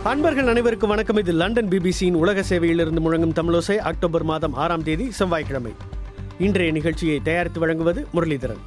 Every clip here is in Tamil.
அன்பர்கள் அனைவருக்கும் வணக்கம் இது லண்டன் பிபிசியின் உலக சேவையிலிருந்து முழங்கும் தமிழோசை அக்டோபர் மாதம் ஆறாம் தேதி செவ்வாய்க்கிழமை இன்றைய நிகழ்ச்சியை தயாரித்து வழங்குவது முரளிதரன்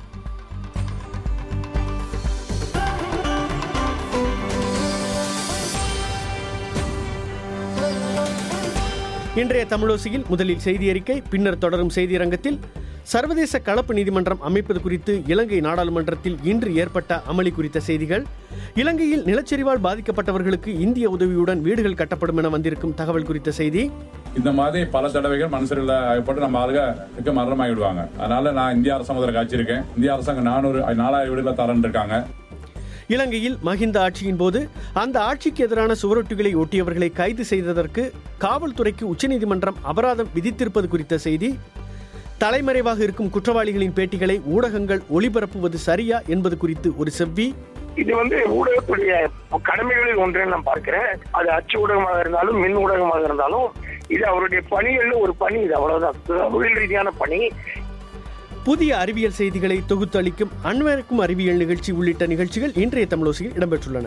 இன்றைய தமிழோசையில் முதலில் செய்தி அறிக்கை பின்னர் தொடரும் செய்தியரங்கத்தில் சர்வதேச கலப்பு நீதிமன்றம் அமைப்பது குறித்து இலங்கை நாடாளுமன்றத்தில் இன்று ஏற்பட்ட அமளி குறித்த செய்திகள் இலங்கையில் நிலச்சரிவால் பாதிக்கப்பட்டவர்களுக்கு இந்திய உதவியுடன் வீடுகள் கட்டப்படும் என வந்திருக்கும் தகவல் குறித்த செய்தி இந்த மாதிரி பல தடவைகள் மனசுல ஆகப்பட்டு நம்ம ஆளுக இருக்க மரணமாகிடுவாங்க அதனால நான் இந்திய அரசாங்கத்தில் காய்ச்சிருக்கேன் இந்திய அரசாங்கம் நானூறு நாலாயிரம் வீடுகளை தரேன் இருக்காங்க இலங்கையில் மஹிந்த ஆட்சியின் போது அந்த ஆட்சிக்கு எதிரான சுவரொட்டிகளை ஒட்டியவர்களை கைது செய்ததற்கு காவல்துறைக்கு உச்சநீதிமன்றம் அபராதம் விதித்திருப்பது குறித்த செய்தி தலைமறைவாக இருக்கும் குற்றவாளிகளின் பேட்டிகளை ஊடகங்கள் ஒளிபரப்புவது சரியா என்பது குறித்து ஒரு செவ்வி இது வந்து ஊடகத்துடைய கடமைகளில் ஒன்றை நான் பார்க்கிறேன் அது அச்சு ஊடகமாக இருந்தாலும் மின் ஊடகமாக இருந்தாலும் இது அவருடைய பணிகள்ல ஒரு பணி இது அவ்வளவுதான் தொழில் ரீதியான பணி புதிய அறிவியல் செய்திகளை தொகுத்து அளிக்கும் அன்வருக்கும் அறிவியல் நிகழ்ச்சி உள்ளிட்ட நிகழ்ச்சிகள் இன்றைய தமிழோசையில் இடம்பெற்றுள்ளன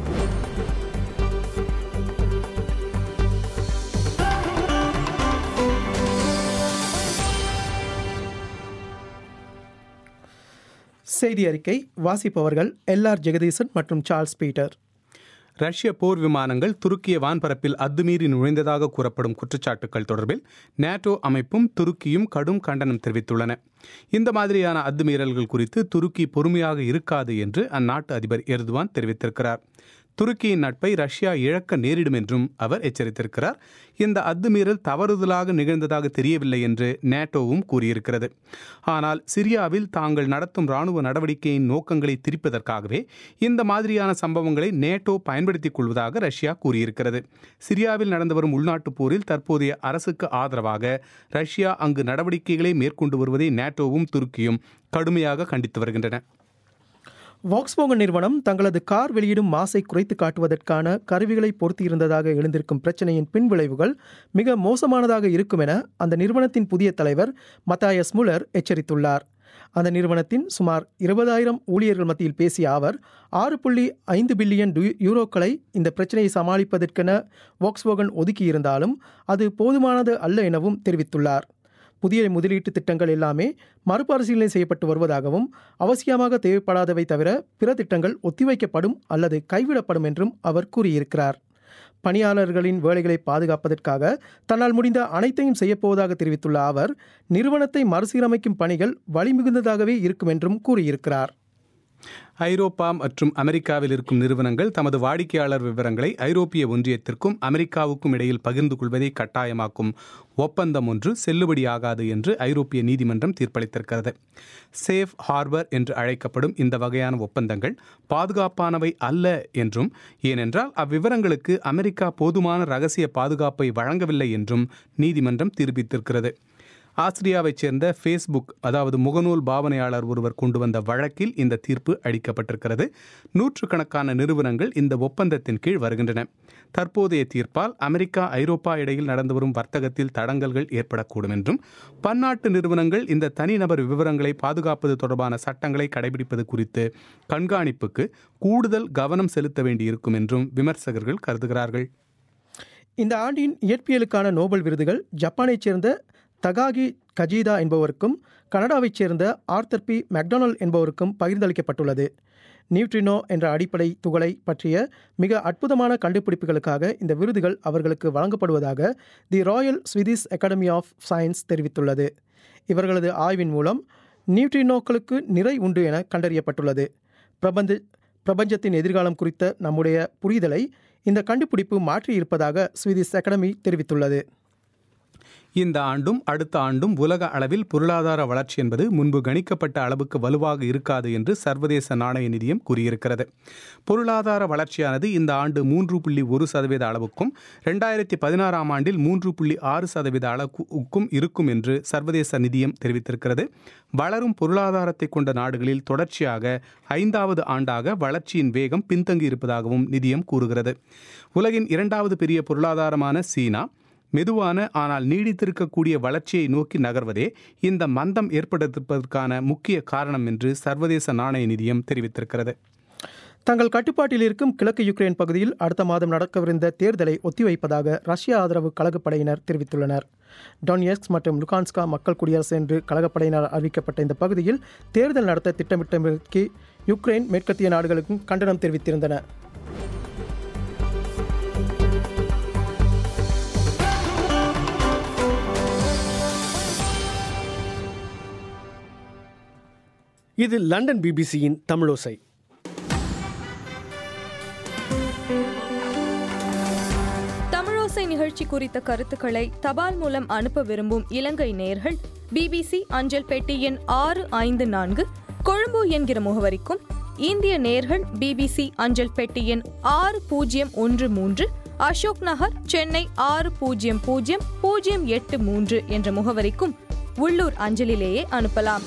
செய்தி அறிக்கை வாசிப்பவர்கள் எல்ஆர் ஜெகதீசன் மற்றும் சார்ல்ஸ் பீட்டர் ரஷ்ய போர் விமானங்கள் துருக்கிய வான்பரப்பில் அத்துமீறி நுழைந்ததாக கூறப்படும் குற்றச்சாட்டுகள் தொடர்பில் நேட்டோ அமைப்பும் துருக்கியும் கடும் கண்டனம் தெரிவித்துள்ளன இந்த மாதிரியான அத்துமீறல்கள் குறித்து துருக்கி பொறுமையாக இருக்காது என்று அந்நாட்டு அதிபர் எர்துவான் தெரிவித்திருக்கிறார் துருக்கியின் நட்பை ரஷ்யா இழக்க நேரிடும் என்றும் அவர் எச்சரித்திருக்கிறார் இந்த அத்துமீறல் தவறுதலாக நிகழ்ந்ததாக தெரியவில்லை என்று நேட்டோவும் கூறியிருக்கிறது ஆனால் சிரியாவில் தாங்கள் நடத்தும் ராணுவ நடவடிக்கையின் நோக்கங்களை திரிப்பதற்காகவே இந்த மாதிரியான சம்பவங்களை நேட்டோ பயன்படுத்திக் கொள்வதாக ரஷ்யா கூறியிருக்கிறது சிரியாவில் நடந்து வரும் உள்நாட்டுப் போரில் தற்போதைய அரசுக்கு ஆதரவாக ரஷ்யா அங்கு நடவடிக்கைகளை மேற்கொண்டு வருவதை நேட்டோவும் துருக்கியும் கடுமையாக கண்டித்து வருகின்றன வாக்ஸ்போகன் நிறுவனம் தங்களது கார் வெளியிடும் மாசை குறைத்து காட்டுவதற்கான கருவிகளை பொருத்தியிருந்ததாக எழுந்திருக்கும் பிரச்சனையின் பின்விளைவுகள் மிக மோசமானதாக இருக்கும் என அந்த நிறுவனத்தின் புதிய தலைவர் மத்தாயஸ் முலர் எச்சரித்துள்ளார் அந்த நிறுவனத்தின் சுமார் இருபதாயிரம் ஊழியர்கள் மத்தியில் பேசிய அவர் ஆறு புள்ளி ஐந்து பில்லியன் யூரோக்களை இந்த பிரச்சனையை சமாளிப்பதற்கென வாக்ஸ்வோகன் ஒதுக்கியிருந்தாலும் அது போதுமானது அல்ல எனவும் தெரிவித்துள்ளார் புதிய முதலீட்டு திட்டங்கள் எல்லாமே மறுபரிசீலனை செய்யப்பட்டு வருவதாகவும் அவசியமாக தேவைப்படாதவை தவிர பிற திட்டங்கள் ஒத்திவைக்கப்படும் அல்லது கைவிடப்படும் என்றும் அவர் கூறியிருக்கிறார் பணியாளர்களின் வேலைகளை பாதுகாப்பதற்காக தன்னால் முடிந்த அனைத்தையும் செய்யப்போவதாக தெரிவித்துள்ள அவர் நிறுவனத்தை மறுசீரமைக்கும் பணிகள் வழிமிகுந்ததாகவே இருக்கும் என்றும் கூறியிருக்கிறார் ஐரோப்பா மற்றும் அமெரிக்காவில் இருக்கும் நிறுவனங்கள் தமது வாடிக்கையாளர் விவரங்களை ஐரோப்பிய ஒன்றியத்திற்கும் அமெரிக்காவுக்கும் இடையில் பகிர்ந்து கொள்வதை கட்டாயமாக்கும் ஒப்பந்தம் ஒன்று செல்லுபடியாகாது என்று ஐரோப்பிய நீதிமன்றம் தீர்ப்பளித்திருக்கிறது சேஃப் ஹார்பர் என்று அழைக்கப்படும் இந்த வகையான ஒப்பந்தங்கள் பாதுகாப்பானவை அல்ல என்றும் ஏனென்றால் அவ்விவரங்களுக்கு அமெரிக்கா போதுமான ரகசிய பாதுகாப்பை வழங்கவில்லை என்றும் நீதிமன்றம் தீர்ப்பித்திருக்கிறது ஆஸ்திரியாவைச் சேர்ந்த ஃபேஸ்புக் அதாவது முகநூல் பாவனையாளர் ஒருவர் கொண்டு வந்த வழக்கில் இந்த தீர்ப்பு அளிக்கப்பட்டிருக்கிறது நூற்றுக்கணக்கான நிறுவனங்கள் இந்த ஒப்பந்தத்தின் கீழ் வருகின்றன தற்போதைய தீர்ப்பால் அமெரிக்கா ஐரோப்பா இடையில் நடந்து வரும் வர்த்தகத்தில் தடங்கல்கள் ஏற்படக்கூடும் என்றும் பன்னாட்டு நிறுவனங்கள் இந்த தனிநபர் விவரங்களை பாதுகாப்பது தொடர்பான சட்டங்களை கடைபிடிப்பது குறித்து கண்காணிப்புக்கு கூடுதல் கவனம் செலுத்த வேண்டியிருக்கும் என்றும் விமர்சகர்கள் கருதுகிறார்கள் இந்த ஆண்டின் இயற்பியலுக்கான நோபல் விருதுகள் ஜப்பானைச் சேர்ந்த தகாகி கஜீதா என்பவருக்கும் கனடாவைச் சேர்ந்த ஆர்த்தர் பி மெக்டொனல் என்பவருக்கும் பகிர்ந்தளிக்கப்பட்டுள்ளது நியூட்ரினோ என்ற அடிப்படை துகளை பற்றிய மிக அற்புதமான கண்டுபிடிப்புகளுக்காக இந்த விருதுகள் அவர்களுக்கு வழங்கப்படுவதாக the Royal Swedish Academy of Science தெரிவித்துள்ளது இவர்களது ஆய்வின் மூலம் நியூட்ரினோக்களுக்கு நிறை உண்டு என கண்டறியப்பட்டுள்ளது பிரபஞ்ச பிரபஞ்சத்தின் எதிர்காலம் குறித்த நம்முடைய புரிதலை இந்த கண்டுபிடிப்பு மாற்றியிருப்பதாக ஸ்வீடிஷ் அகாடமி தெரிவித்துள்ளது இந்த ஆண்டும் அடுத்த ஆண்டும் உலக அளவில் பொருளாதார வளர்ச்சி என்பது முன்பு கணிக்கப்பட்ட அளவுக்கு வலுவாக இருக்காது என்று சர்வதேச நாணய நிதியம் கூறியிருக்கிறது பொருளாதார வளர்ச்சியானது இந்த ஆண்டு மூன்று புள்ளி ஒரு சதவீத அளவுக்கும் ரெண்டாயிரத்தி பதினாறாம் ஆண்டில் மூன்று புள்ளி ஆறு சதவீத அளவுக்கும் இருக்கும் என்று சர்வதேச நிதியம் தெரிவித்திருக்கிறது வளரும் பொருளாதாரத்தை கொண்ட நாடுகளில் தொடர்ச்சியாக ஐந்தாவது ஆண்டாக வளர்ச்சியின் வேகம் பின்தங்கி இருப்பதாகவும் நிதியம் கூறுகிறது உலகின் இரண்டாவது பெரிய பொருளாதாரமான சீனா மெதுவான ஆனால் நீடித்திருக்கக்கூடிய வளர்ச்சியை நோக்கி நகர்வதே இந்த மந்தம் ஏற்பட்டிருப்பதற்கான முக்கிய காரணம் என்று சர்வதேச நாணய நிதியம் தெரிவித்திருக்கிறது தங்கள் கட்டுப்பாட்டில் இருக்கும் கிழக்கு யுக்ரைன் பகுதியில் அடுத்த மாதம் நடக்கவிருந்த தேர்தலை ஒத்திவைப்பதாக ரஷ்ய ஆதரவு கழகப்படையினர் தெரிவித்துள்ளனர் டொன்யஸ்க் மற்றும் லுகான்ஸ்கா மக்கள் குடியரசு என்று கழகப்படையினர் அறிவிக்கப்பட்ட இந்த பகுதியில் தேர்தல் நடத்த திட்டமிட்டமைக்கு யுக்ரைன் மேற்கத்திய நாடுகளுக்கும் கண்டனம் தெரிவித்திருந்தன இது லண்டன் பிபிசியின் தமிழோசை தமிழோசை நிகழ்ச்சி குறித்த கருத்துக்களை தபால் மூலம் அனுப்ப விரும்பும் இலங்கை நேயர்கள் பிபிசி அஞ்சல் பெட்டி எண் ஆறு ஐந்து நான்கு கொழும்பு என்கிற முகவரிக்கும் இந்திய நேயர்கள் பிபிசி அஞ்சல் பெட்டி எண் ஆறு பூஜ்ஜியம் ஒன்று மூன்று அசோக் நகர் சென்னை ஆறு பூஜ்ஜியம் பூஜ்ஜியம் பூஜ்ஜியம் எட்டு மூன்று என்ற முகவரிக்கும் உள்ளூர் அஞ்சலிலேயே அனுப்பலாம்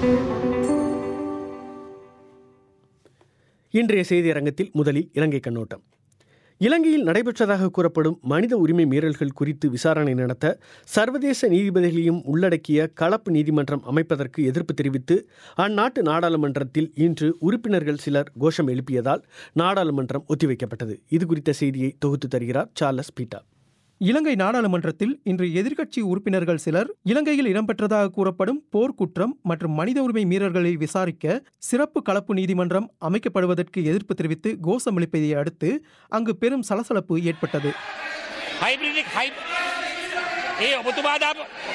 இன்றைய செய்தி அரங்கத்தில் முதலில் இலங்கை கண்ணோட்டம் இலங்கையில் நடைபெற்றதாக கூறப்படும் மனித உரிமை மீறல்கள் குறித்து விசாரணை நடத்த சர்வதேச நீதிபதிகளையும் உள்ளடக்கிய கலப்பு நீதிமன்றம் அமைப்பதற்கு எதிர்ப்பு தெரிவித்து அந்நாட்டு நாடாளுமன்றத்தில் இன்று உறுப்பினர்கள் சிலர் கோஷம் எழுப்பியதால் நாடாளுமன்றம் ஒத்திவைக்கப்பட்டது இது குறித்த செய்தியை தொகுத்து தருகிறார் சார்லஸ் பீட்டா இலங்கை நாடாளுமன்றத்தில் இன்று எதிர்க்கட்சி உறுப்பினர்கள் சிலர் இலங்கையில் இடம்பெற்றதாக கூறப்படும் போர்க்குற்றம் மற்றும் மனித உரிமை மீறல்களை விசாரிக்க சிறப்பு கலப்பு நீதிமன்றம் அமைக்கப்படுவதற்கு எதிர்ப்பு தெரிவித்து கோஷமளிப்பதை அடுத்து அங்கு பெரும் சலசலப்பு ஏற்பட்டது හයිබ්‍රිඩික් හයි ඒ ඔබතුමාදාප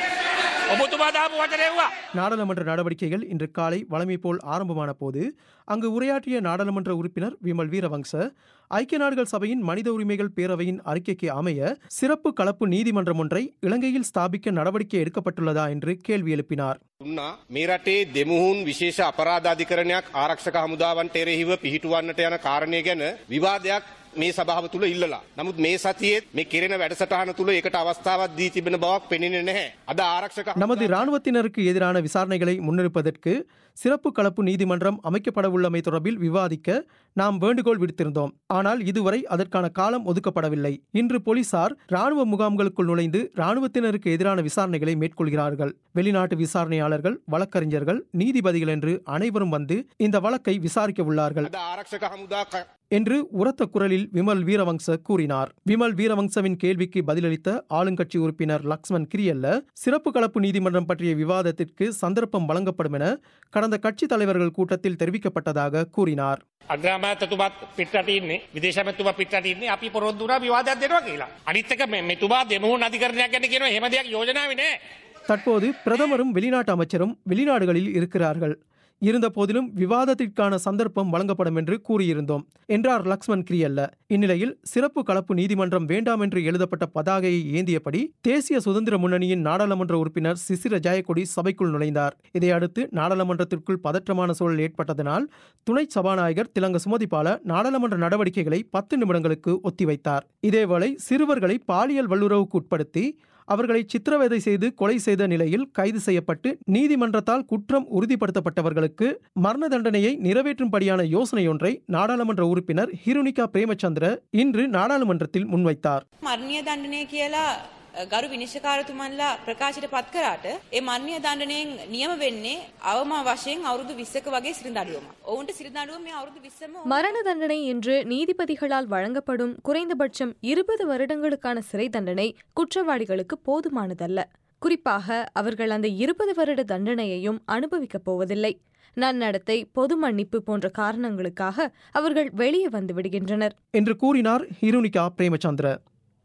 ඔබතුමාදාප වචනයවා நாடாளுமன்ற நடவடிக்கைகள் இன்று காலை வழமை போல் ஆரம்பமான போது அங்கு உரையாற்றிய நாடாளுமன்ற உறுப்பினர் விமல் வீரவங்ச ஐக்கிய நாடுகள் சபையின் மனித உரிமைகள் பேரவையின் அறிக்கைக்கு அமைய சிறப்பு கலப்பு நீதிமன்றம் ஒன்றை இலங்கையில் ஸ்தாபிக்க நடவடிக்கை எடுக்கப்பட்டுள்ளதா என்று கேள்வி எழுப்பினார் දුන්නා මේ රටේ දෙමුහුන් විශේෂ අපරාධාධිකරණයක් ආරක්ෂක හමුදාවන්ට එරෙහිව පිහිටුවන්නට යන කාරණය ගැන විවාදයක් මේ සභාව තුළ ඉල්ලලා. නමුත් මේ සතියේත් මේ කෙරෙන වැඩසටහන තුළ ඒකට අවස්ථාවක් දී තිබෙන බවක් පෙනෙන්නේ නැහැ. අද ආරක්ෂක நமது இராணுவத்தினருக்கு எதிரான விசாரணைகளை முன்னெடுப்பதற்கு சிறப்பு கலப்பு நீதிமன்றம் அமைக்கப்படவுள்ளமை தொடர்பில் விவாதிக்க நாம் வேண்டுகோள் விடுத்திருந்தோம் ஆனால் இதுவரை அதற்கான காலம் ஒதுக்கப்படவில்லை இன்று போலீசார் ராணுவ முகாம்களுக்குள் நுழைந்து ராணுவத்தினருக்கு எதிரான விசாரணைகளை மேற்கொள்கிறார்கள் வெளிநாட்டு விசாரணையாளர்கள் வழக்கறிஞர்கள் நீதிபதிகள் என்று அனைவரும் வந்து இந்த வழக்கை விசாரிக்க உள்ளார்கள் අද ආරක්ෂක හමුදා ක- என்று உரத்த குரலில் விமல் வீரவங்ச கூறினார் விமல் வீரவங்சவின் கேள்விக்கு பதிலளித்த ஆளுங்கட்சி உறுப்பினர் லக்ஷ்மன் கிரியல்ல சிறப்பு கலப்பு நீதிமன்றம் பற்றிய விவாதத்திற்கு சந்தர்ப்பம் வழங்கப்படும் என கடந்த கட்சி தலைவர்கள் கூட்டத்தில் தெரிவிக்கப்பட்டதாக கூறினார் අග්‍රාමාතතුමත් පිටරටඉන්නේ විදේශමතුම පිටරටඉන්නේ අපි පොරොන්දුර විවාදයක් දෙනවා කියලා. අනිත්තක මෙතුමා දෙමුහුන් අධිකරණයක් ගැන කියන හෙම දෙයක් යෝජනාවනේ. தற்போது பிரதமரும் வெளிநாட்டு அமைச்சரும் வெளிநாடுகளில் இருக்கிறார்கள் இருந்த போதிலும் விவாதத்திற்கான சந்தர்ப்பம் வழங்கப்படும் என்று கூறியிருந்தோம் என்றார் லக்ஷ்மன் கிரியல்ல இந்நிலையில் சிறப்பு கலப்பு நீதிமன்றம் வேண்டாம் என்று எழுதப்பட்ட பதாகையை ஏந்தியபடி தேசிய சுதந்திர முன்னணியின் நாடாளுமன்ற உறுப்பினர் சிசிர ஜெயக்கொடி சபைக்குள் நுழைந்தார் இதையடுத்து நாடாளுமன்றத்திற்குள் பதற்றமான சூழல் ஏற்பட்டதனால் துணை சபாநாயகர் திலங்க சுமதிபால நாடாளுமன்ற நடவடிக்கைகளை பத்து நிமிடங்களுக்கு ஒத்திவைத்தார் இதேவேளை சிறுவர்களை பாலியல் வல்லுறவுக்கு உட்படுத்தி அவர்களை சித்திரவதை செய்து கொலை செய்த நிலையில் கைது செய்யப்பட்டு நீதிமன்றத்தால் குற்றம் உறுதிப்படுத்தப்பட்டவர்களுக்கு மரண தண்டனையை நிறைவேற்றும்படியான யோசனையொன்றை நாடாளுமன்ற உறுப்பினர் ஹிருனிகா பிரேமச்சந்திர இன்று நாடாளுமன்றத்தில் முன்வைத்தார் මරණීය දණ්ඩනය කියලා අ, ගරු විනිශ්චකාරතුමන්ලා ප්‍රකාශයට පත් කරාට ඒ මරණීය දණ්ඩනයෙන් නියම වෙන්නේ අවම වශයෙන් අවුරුදු 20ක වගේ සිරිදඬුවම. ඔවුන්ට සිරිදඬුවම මේ අවුරුදු 20ම மரண தண்டனை என்று நீதிபதிகளால் வழங்கப்படும் குறைந்தபட்சம் இருபது வருடங்களுக்கான சிறை தண்டனை குற்றவாளிகளுக்கு போதுமானதல்ல குறிப்பாக அவர்கள் அந்த இருபது வருட தண்டனையையும் அனுபவிக்கப் போவதில்லை நன்னடத்தை பொது மன்னிப்பு போன்ற காரணங்களுக்காக அவர்கள் வெளியே வந்து விடுகின்றனர் என்று கூறினார் ஹிருனிகா பிரேமச்சந்திர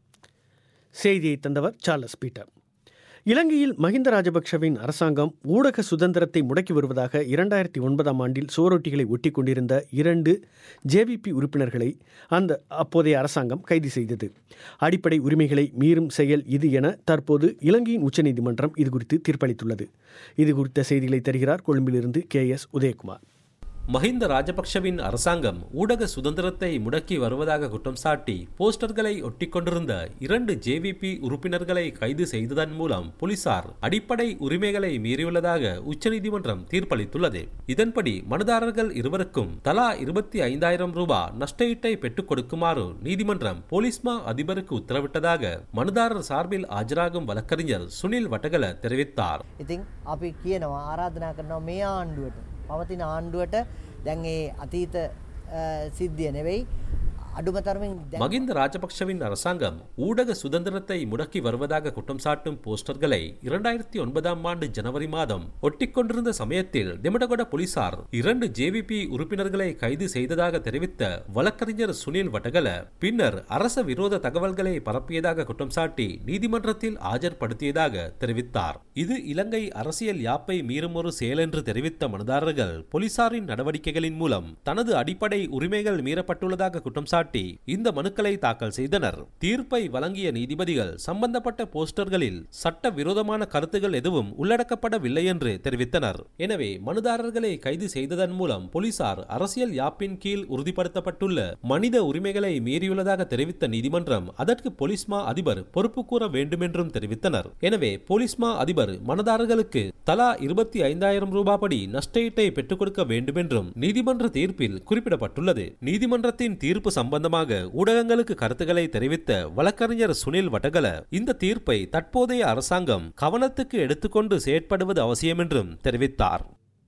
செய்தியை தந்தவர் சார்லஸ் பீட்டர் இலங்கையில் மஹிந்த ராஜபக்ஷவின் அரசாங்கம் ஊடக சுதந்திரத்தை முடக்கி வருவதாக இரண்டாயிரத்தி ஒன்பதாம் ஆண்டில் சுவரொட்டிகளை ஒட்டி கொண்டிருந்த இரண்டு ஜேவிபி உறுப்பினர்களை அந்த அப்போதைய அரசாங்கம் கைது செய்தது அடிப்படை உரிமைகளை மீறும் செயல் இது என தற்போது இலங்கையின் உச்சநீதிமன்றம் இதுகுறித்து தீர்ப்பளித்துள்ளது இது குறித்த செய்திகளை தருகிறார் கொழும்பிலிருந்து கே எஸ் உதயகுமார் மஹிந்த ராஜபக்ஷவின் அரசாங்கம் ஊடக சுதந்திரத்தை முடக்கி வருவதாக குற்றம் சாட்டி போஸ்டர்களை ஒட்டிக்கொண்டிருந்த இரண்டு ஜேவிபி உறுப்பினர்களை கைது செய்ததன் மூலம் போலீசார் அடிப்படை உரிமைகளை மீறியுள்ளதாக உச்சநீதிமன்றம் தீர்ப்பளித்துள்ளது இதன்படி மனுதாரர்கள் இருவருக்கும் தலா இருபத்தி ஐந்தாயிரம் ரூபாய் நஷ்டஈட்டை பெற்றுக் கொடுக்குமாறு நீதிமன்றம் போலீஸ்மா அதிபருக்கு உத்தரவிட்டதாக மனுதாரர் சார்பில் ஆஜராகும் வழக்கறிஞர் சுனில் வட்டகல தெரிவித்தார் ඉතිං අපි කියනවා ආරාධනා කරනවා මේ ආණ්ඩුවට පවතින ආණ්ඩුවට දැන් ඒ අතීත අ, සිද්ධිය නෙවෙයි අඩුම තරමින් දැන් மகிந்த ராஜபக்ஷவின் அரசாங்கம் ஊடக சுதந்திரத்தை முடக்கி வருவதாக குற்றம் சாட்டும் போஸ்டர்களை இரண்டாயிரத்தி ஒன்பதாம் ஆண்டு ஜனவரி மாதம் ஒட்டிக்கொண்டிருந்த சமயத்தில் திமடகொட போலீசார் இரண்டு ஜேவிபி உறுப்பினர்களை கைது செய்ததாக தெரிவித்த வழக்கறிஞர் சுனில் வட்டகல பின்னர் அரச விரோத தகவல்களை பரப்பியதாக குற்றம் சாட்டி நீதிமன்றத்தில் ஆஜர்படுத்தியதாக தெரிவித்தார் இது இலங்கை அரசியல் யாப்பை மீறும் ஒரு செயல் என்று தெரிவித்த மனுதாரர்கள் போலீசாரின் நடவடிக்கைகளின் மூலம் தனது அடிப்படை உரிமைகள் மீறப்பட்டுள்ளதாக குற்றம் சாட்டி இந்த மனுக்களை தாக்கல் செய்தனர் தீர்ப்பை வழங்கிய நீதிபதிகள் சம்பந்தப்பட்ட போஸ்டர்களில் சட்ட விரோதமான கருத்துகள் எதுவும் உள்ளடக்கப்படவில்லை என்று தெரிவித்தனர் எனவே மனுதாரர்களை கைது செய்ததன் மூலம் போலீசார் அரசியல் யாப்பின் கீழ் உறுதிப்படுத்தப்பட்டுள்ள மனித உரிமைகளை மீறியுள்ளதாக தெரிவித்த நீதிமன்றம் அதற்கு போலீஸ்மா அதிபர் பொறுப்பு கூற வேண்டும் என்றும் தெரிவித்தனர் எனவே போலீஸ்மா அதிபர் மனுதாரர்களுக்கு தலா இருபத்தி ஐந்தாயிரம் ரூபாய் படி நஷ்டஈட்டை பெற்றுக் கொடுக்க வேண்டும் என்றும் நீதிமன்ற தீர்ப்பில் குறிப்பிடப்பட்டுள்ளது நீதிமன்றத்தின் தீர்ப்பு சம்பந்தமாக ஊடகங்களுக்கு கருத்துக்களை தெரிவித்த வழக்கறிஞர் சுனில் வட்டகல இந்த தீர்ப்பை தற்போதைய அரசாங்கம் கவனத்துக்கு எடுத்துக்கொண்டு செயற்படுவது அவசியம் என்றும் தெரிவித்தார்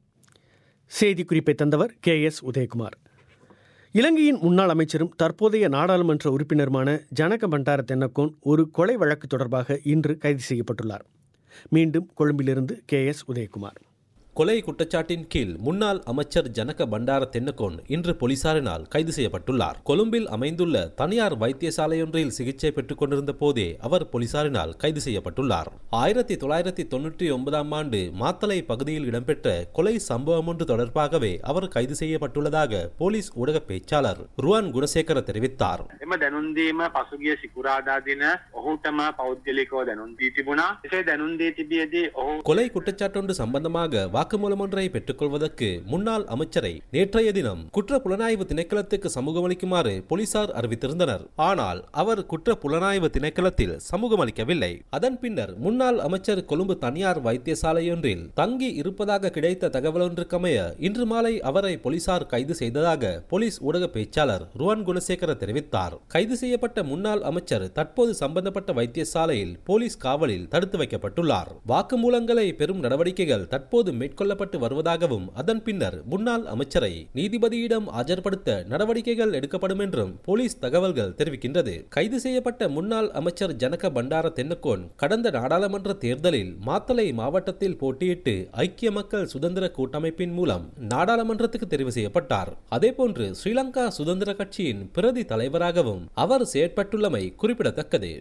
செய்தி குறிப்பை தந்தவர் கே எஸ் உதயகுமார் இலங்கையின் முன்னாள் அமைச்சரும் தற்போதைய நாடாளுமன்ற உறுப்பினருமான ஜனக பண்டார தென்னக்கோன் ஒரு கொலை வழக்கு தொடர்பாக இன்று கைது செய்யப்பட்டுள்ளார் மீண்டும் கொழும்பிலிருந்து கே எஸ் உதயகுமார் கொலை குற்றச்சாட்டின் கீழ் முன்னாள் அமைச்சர் ஜனக பண்டார தென்னகோன் இன்று போலீசாரினால் கைது செய்யப்பட்டுள்ளார் கொழும்பில் அமைந்துள்ள தனியார் வைத்தியசாலையொன்றில் சிகிச்சை பெற்றுக் கொண்டிருந்த போதே அவர் போலீசாரினால் கைது செய்யப்பட்டுள்ளார் ஆயிரத்தி தொள்ளாயிரத்தி தொன்னூற்றி ஒன்பதாம் ஆண்டு மாத்தலை பகுதியில் இடம்பெற்ற கொலை சம்பவம் ஒன்று தொடர்பாகவே அவர் கைது செய்யப்பட்டுள்ளதாக போலீஸ் ஊடக பேச்சாளர் ருவான் குணசேகர தெரிவித்தார் එම දැනුන්දීම පසුගිය සිකුරාදා දින ඔහුටම පෞද්ගලිකව දැනුන් දී තිබුණා. එසේ දැනුන් දී තිබියදී ඔහු கொலை குற்றச்சாட்டொன்று சம்பந்தமாக வாக்குமூலம் ஒன்றை பெற்றுக்கொள்வதற்கு முன்னாள் அமைச்சரை நேற்றைய தினம் குற்ற புலனாய்வு திணைக்களத்துக்கு சமூகமளிக்குமாறு போலீசார் அறிவித்திருந்தனர் ஆனால் அவர் குற்ற புலனாய்வு திணைக்களத்தில் சமூகமளிக்கவில்லை அதன் பின்னர் முன்னாள் அமைச்சர் கொழும்பு தனியார் வைத்தியசாலையொன்றில் தங்கி இருப்பதாக கிடைத்த தகவலொன்றுக்கமைய இன்று மாலை அவரை போலீசார் கைது செய்ததாக போலீஸ் ஊடக பேச்சாளர் ருவான் குணசேகர தெரிவித்தார் கைது செய்யப்பட்ட முன்னாள் அமைச்சர் தற்போது சம்பந்தப்பட்ட வைத்தியசாலையில் போலீஸ் காவலில் தடுத்து வைக்கப்பட்டுள்ளார் வாக்குமூலங்களை பெறும் நடவடிக்கைகள் தற்போது மேற்கொள்ளப்பட்டு வருவதாகவும் அதன் பின்னர் முன்னாள் அமைச்சரை நீதிபதியிடம் ஆஜர்படுத்த நடவடிக்கைகள் எடுக்கப்படும் என்றும் போலீஸ் தகவல்கள் தெரிவிக்கின்றது கைது செய்யப்பட்ட முன்னாள் அமைச்சர் ஜனக பண்டார தென்னக்கோன் கடந்த நாடாளுமன்ற தேர்தலில் மாத்தளை மாவட்டத்தில் போட்டியிட்டு ஐக்கிய மக்கள் சுதந்திர கூட்டமைப்பின் மூலம் நாடாளுமன்றத்துக்கு தெரிவு செய்யப்பட்டார் அதேபோன்று ஸ்ரீலங்கா சுதந்திர கட்சியின் பிரதி தலைவராகவும் அவர் செயற்பட்டுள்ளமை குறிப்பிடத்தக்கது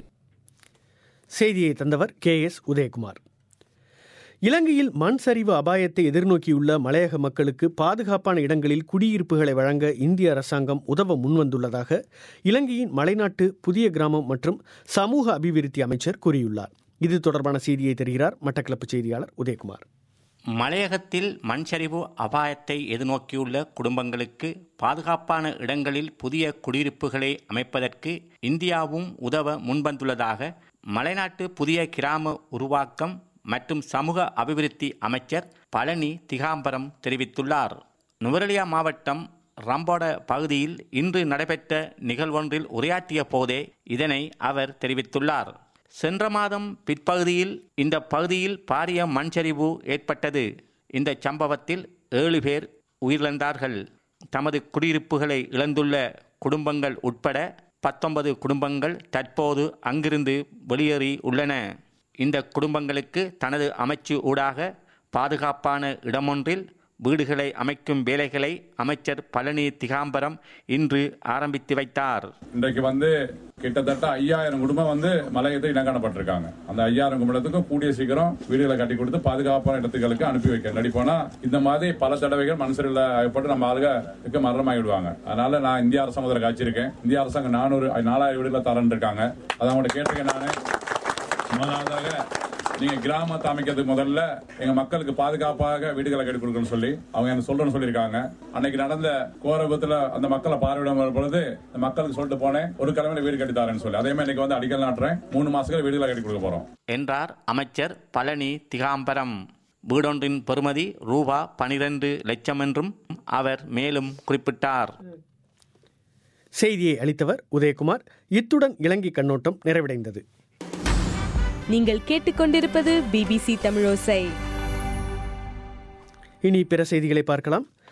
செய்தியை தந்தவர் கே எஸ் உதயகுமார் இலங்கையில் மண் சரிவு அபாயத்தை எதிர்நோக்கியுள்ள மலையக மக்களுக்கு பாதுகாப்பான இடங்களில் குடியிருப்புகளை வழங்க இந்திய அரசாங்கம் உதவ முன்வந்துள்ளதாக இலங்கையின் மலைநாட்டு புதிய கிராமம் மற்றும் சமூக அபிவிருத்தி அமைச்சர் கூறியுள்ளார் இது தொடர்பான செய்தியை தருகிறார் மட்டக்களப்பு செய்தியாளர் உதயகுமார் மலையகத்தில் மண் சரிவு அபாயத்தை எதிர்நோக்கியுள்ள குடும்பங்களுக்கு பாதுகாப்பான இடங்களில் புதிய குடியிருப்புகளை அமைப்பதற்கு இந்தியாவும் உதவ முன்வந்துள்ளதாக மலைநாட்டு புதிய கிராம உருவாக்கம் மற்றும் சமூக அபிவிருத்தி அமைச்சர் பழனி திகாம்பரம் தெரிவித்துள்ளார் நுவரெலியா மாவட்டம் ரம்போட பகுதியில் இன்று நடைபெற்ற நிகழ்வொன்றில் உரையாற்றிய போதே இதனை அவர் தெரிவித்துள்ளார் சென்ற மாதம் பிற்பகுதியில் இந்த பகுதியில் பாரிய மண்சரிவு ஏற்பட்டது இந்த சம்பவத்தில் ஏழு பேர் உயிரிழந்தார்கள் தமது குடியிருப்புகளை இழந்துள்ள குடும்பங்கள் உட்பட பத்தொன்பது குடும்பங்கள் தற்போது அங்கிருந்து வெளியேறி உள்ளன இந்த குடும்பங்களுக்கு தனது அமைச்சு ஊடாக பாதுகாப்பான இடமொன்றில் வீடுகளை அமைக்கும் வேலைகளை அமைச்சர் பழனி திகாம்பரம் இன்று ஆரம்பித்து வைத்தார் இன்றைக்கு வந்து கிட்டத்தட்ட ஐயாயிரம் குடும்பம் வந்து மலையத்தை இடம் காணப்பட்டிருக்காங்க அந்த ஐயாயிரம் குடும்பத்துக்கும் கூடிய சீக்கிரம் வீடுகளை கட்டி கொடுத்து பாதுகாப்பான இடத்துகளுக்கு அனுப்பி வைக்க நடி போனா இந்த மாதிரி பல தடவைகள் மனசில் ஆகப்பட்டு நம்ம ஆளுக மரணமாகிடுவாங்க அதனால நான் இந்திய அரசாங்கத்தில் காய்ச்சிருக்கேன் இந்திய அரசாங்கம் நானூறு நாலாயிரம் வீடுகளை தரேன் இருக்காங்க அதை அவங்கள்ட்ட கேட்டிருக்கேன் நானு முதலாவதாக நீங்க கிராமத்தை அமைக்கிறதுக்கு முதல்ல எங்க மக்களுக்கு பாதுகாப்பாக வீடுகளை கட்டி கொடுக்கணும்னு சொல்லி அவங்க எனக்கு சொல்றேன்னு சொல்லியிருக்காங்க அன்னைக்கு நடந்த கோரபத்துல அந்த மக்களை பார்வையிட வரும் பொழுது அந்த மக்களுக்கு சொல்லிட்டு போனேன் ஒரு கிழமையில வீடு கட்டி தரேன்னு சொல்லி அதே மாதிரி இன்னைக்கு வந்து அடிக்கல் நாட்டுறேன் மூணு மாசத்துல வீடுகளை கட்டி கொடுக்க போறோம் என்றார் அமைச்சர் பழனி திகாம்பரம் வீடொன்றின் பெறுமதி ரூபா பனிரெண்டு லட்சம் என்றும் அவர் மேலும் குறிப்பிட்டார் செய்தியை அளித்தவர் உதயகுமார் இத்துடன் இலங்கை கண்ணோட்டம் நிறைவடைந்தது நீங்கள் கேட்டுக்கொண்டிருப்பது பிபிசி தமிழோசை இனி பிற செய்திகளை பார்க்கலாம்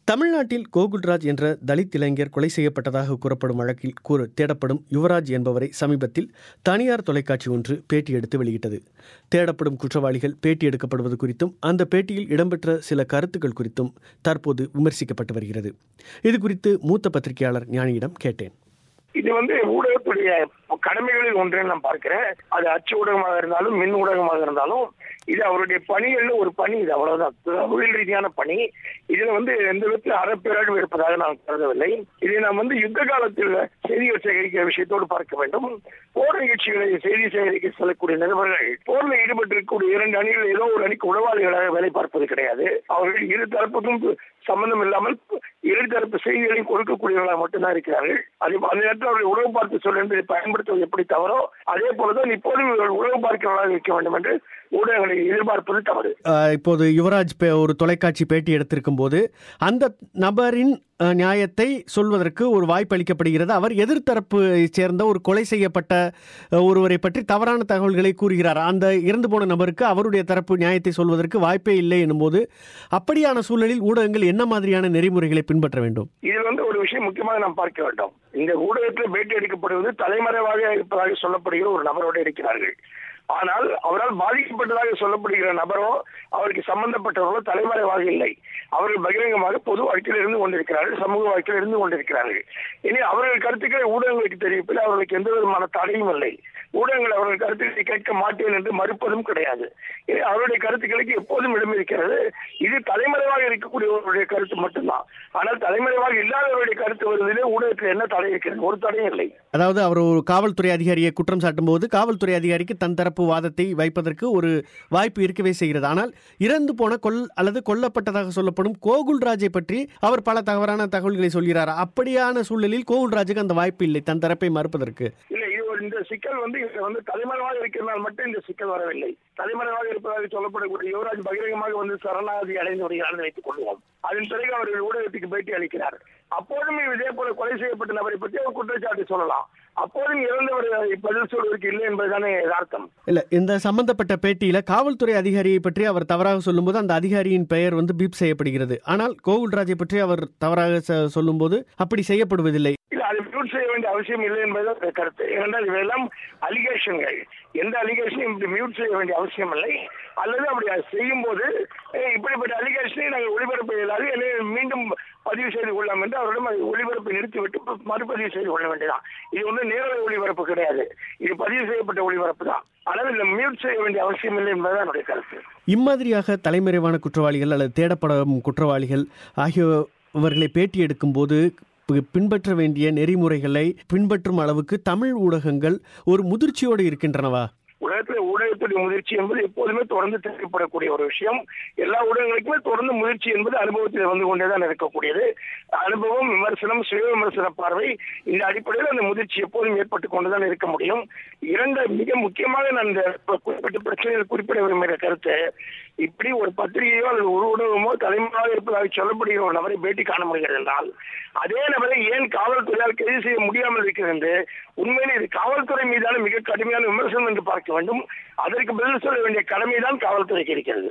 தமிழ்நாட்டில் கோகுல்ராஜ் என்ற தலித் இளைஞர் கொலை செய்யப்பட்டதாக கூறப்படும் வழக்கில் கூற தேடப்படும் யுவராஜ் என்பவரை சமீபத்தில் தனியார் தொலைக்காட்சி ஒன்று பேட்டி எடுத்து வெளியிட்டது தேடப்படும் குற்றவாளிகள் பேட்டி எடுக்கப்படுவது குறித்தும் அந்த பேட்டியில் இடம்பெற்ற சில கருத்துக்கள் குறித்தும் தற்போது விமர்சிக்கப்பட்டு வருகிறது இது குறித்து மூத்த பத்திரிகையாளர் ஞானியிடம் கேட்டேன் இது வந்து ஊடகத்துடைய கடமைகளில் ஒன்றை நான் பார்க்கிறேன் அது அச்சு ஊடகமாக இருந்தாலும் மின் ஊடகமாக இருந்தாலும் இது அவருடைய பணிகள்ல ஒரு பணி இது அவ்வளவுதான் தொழில் ரீதியான பணி இதுல வந்து எந்த விதத்தில் அறப்பிறழ்வு இருப்பதாக நான் கருதவில்லை இதை நாம் வந்து யுத்த காலத்தில் செய்திகள் சேகரிக்கிற விஷயத்தோடு பார்க்க வேண்டும் போர் நிகழ்ச்சிகளை செய்தி சேகரிக்க செல்லக்கூடிய நிருபர்கள் போர்ல ஈடுபட்டிருக்கக்கூடிய இரண்டு அணிகள் ஏதோ ஒரு அணிக்கு உளவாளிகளாக வேலை பார்ப்பது கிடையாது அவர்கள் இரு தரப்புக்கும் சம்பந்தம் இல்லாமல் இரு தரப்பு செய்திகளையும் கொடுக்கக்கூடியவர்களாக மட்டும்தான் இருக்கிறார்கள் அதே அந்த நேரத்தில் அவர்கள் உறவு பார்த்து சொல்ல என்பதை பயன்படுத்துவது எப்படி தவறோ அதே போலதான் இப்போதும் இவர்கள் உறவு பார்க்கிறவர்களாக இருக்க வேண்டும் என்று ஊடகங்களை எதிர்பார்ப்பது தவறு அஹ், இப்போது யுவராஜ் பே- ஒரு தொலைக்காட்சி பேட்டி எடுத்திருக்கும் போது அந்த நபரின் அஹ், நியாயத்தை சொல்வதற்கு ஒரு வாய்ப்பு அளிக்கப்படுகிறது அவர் எதிர்த்தரப்பு சேர்ந்த ஒரு கொலை செய்யப்பட்ட அஹ், ஒருவரை பற்றி தவறான தகவல்களை கூறுகிறார் அந்த இறந்து போன நபருக்கு அவருடைய தரப்பு நியாயத்தை சொல்வதற்கு வாய்ப்பே இல்லை எனும்போது அப்படியான சூழலில் ஊடகங்கள் என்ன மாதிரியான நெறிமுறைகளை பின்பற்ற வேண்டும் இதில் வந்து ஒரு விஷயம் முக்கியமாக நாம் பார்க்க வேண்டும் இந்த ஊடகத்தில் பேட்டி எடுக்கப்படுவது தலைமறைவாக இருப்பதாக சொல்லப்படுகிற ஒரு நபரோடு இருக்கிறார்கள் ஆனால் அவரால் பாதிக்கப்பட்டதாக சொல்லப்படுகிற நபரோ அவருக்கு சம்பந்தப்பட்டவர்களோ தலைமறைவாக இல்லை அவர்கள் பகிரங்கமாக பொது வாழ்க்கையில் இருந்து கொண்டிருக்கிறார்கள் சமூக வாழ்க்கையில் இருந்து கொண்டிருக்கிறார்கள் இனி அவர்கள் கருத்துக்களை ஊடகங்களுக்கு தெரிவிப்பில் அவர்களுக்கு எந்த விதமான தடையும் இல்லை ஊடகங்கள் அவர்கள் கருத்துக்களை கேட்க மாட்டேன் என்று மறுப்பதும் கிடையாது இனி அவருடைய கருத்துக்களுக்கு எப்போதும் இடம் இருக்கிறது இது தலைமறைவாக இருக்கக்கூடியவருடைய கருத்து மட்டும்தான் ஆனால் தலைமறைவாக இல்லாதவருடைய கருத்து வருவதிலே ஊடகத்தில் என்ன தடை இருக்கிறது ஒரு தடையும் இல்லை அதாவது அவர் ஒரு காவல்துறை அதிகாரியை குற்றம் சாட்டும் போது காவல்துறை அதிகாரிக்கு தன் தரப்பு வாதத்தை வைப்பதற்கு ஒரு வாய்ப்பு இருக்கவே செய்கிறது ஆனால் இறந்து போன கொல் அல்லது கொல்லப்பட்டதாக சொல்லப்படும் கோகுல்ராஜை பற்றி அவர் பல தவறான தகவல்களை சொல்கிறார் அப்படியான சூழலில் கோகுல்ராஜுக்கு அந்த வாய்ப்பு இல்லை தன் தரப்பை மறுப்பதற்கு இல்லை இது ஒரு இந்த சிக்கல் வந்து இது வந்து தலைமறைவாக இருக்கிறதால் மட்டும் இந்த சிக்கல் வரவில்லை தலைமறைவாக இருப்பதாக சொல்லப்படக்கூடிய யுவராஜ் பகிரங்கமாக வந்து சரணாகதி அடைந்து வருகிறார் வைத்துக் கொள்வோம் அதன் பிறகு அவர்கள் ஊடகத்துக்கு பேட்டி அளிக்கிறார் அப்போதும் இதே போல கொலை செய்யப்பட்ட நபரை பற்றி அவர் குற்றச்சாட்டு சொல்லலாம் அப்போதும் இறந்தவர் பதில் சொல்வதற்கு இல்லை என்பதுதானே யதார்த்தம் இல்ல இந்த சம்பந்தப்பட்ட பேட்டியில காவல்துறை அதிகாரியை பற்றி அவர் தவறாக சொல்லும்போது அந்த அதிகாரியின் பெயர் வந்து பீப் செய்யப்படுகிறது ஆனால் கோகுல்ராஜை பற்றி அவர் தவறாக ச- சொல்லும்போது அப்படி செய்யப்படுவதில்லை இல்ல அது மியூட் செய்ய வேண்டிய அவசியம் இல்லை என்பதுதான் என் கருத்து ஏனென்றால் இவையெல்லாம் அலிகேஷன்கள் எந்த அலிகேஷனையும் இப்படி மியூட் செய்ய வேண்டிய அவசியம் இல்லை அல்லது அப்படி அது செய்யும் போது "ஏய், இப்படிப்பட்ட அலிகேஷனை நாங்கள் ஒளிபரப்ப இயலாது எனவே மீண்டும் பதிவு செய்து கொள்ளலாம் என்று அவரிடம் அதை ஒளிபரப்பை நிறுத்திவிட்டு ப- மறுபதிவு செய்து கொள்ள வேண்டியதான் இது வந்து நேரலை ஒளிபரப்பு கிடையாது இது பதிவு செய்யப்பட்ட ஒளிபரப்பு தான் ஆனால் இதில் மியூட் செய்ய வேண்டிய அவசியம் இல்லை என்பதுதான் என்னுடைய கருத்து இம்மாதிரியாக தலைமறைவான குற்றவாளிகள் அல்லது தேடப்படும் குற்றவாளிகள் ஆகியவர்களை பேட்டி எடுக்கும்போது பி- பின்பற்ற வேண்டிய நெறிமுறைகளை பின்பற்றும் அளவுக்கு தமிழ் ஊடகங்கள் ஒரு முதிர்ச்சியோடு இருக்கின்றனவா உலகத்தில் ஊடகத்துடைய முதிர்ச்சி என்பது எப்போதுமே தொடர்ந்து தேவைப்படக்கூடிய ஒரு விஷயம் எல்லா ஊடகங்களுக்குமே தொடர்ந்து முதிர்ச்சி என்பது அனுபவத்தில் வந்து கொண்டேதான் இருக்கக்கூடியது அனுபவம் விமர்சனம் சுய விமர்சன பார்வை இந்த அடிப்படையில் அந்த முதிர்ச்சி எப்போதும் ஏற்பட்டு கொண்டுதான் இருக்க முடியும் இரண்டு மிக முக்கியமாக நான் இந்த குறிப்பிட்ட பிரச்சனையில் குறிப்பிட விரும்புகிற கருத்து இப்படி ஒரு பத்திரிகையோ அல்லது ஒரு ஊடகமோ தலைமையாக இருப்பதாக சொல்லப்படுகிற ஒரு நபரை பேட்டி காண முடிகிறது என்றால் அதே நபரை ஏன் காவல்துறையால் கைது செய்ய முடியாமல் இருக்கிறது என்று உண்மையிலே இது காவல்துறை மீதான மிக கடுமையான விமர்சனம் என்று பார்க்க வேண்டும் அதற்கு பதில் சொல்ல வேண்டிய கடமைதான் காவல்துறைக்கு இருக்கிறது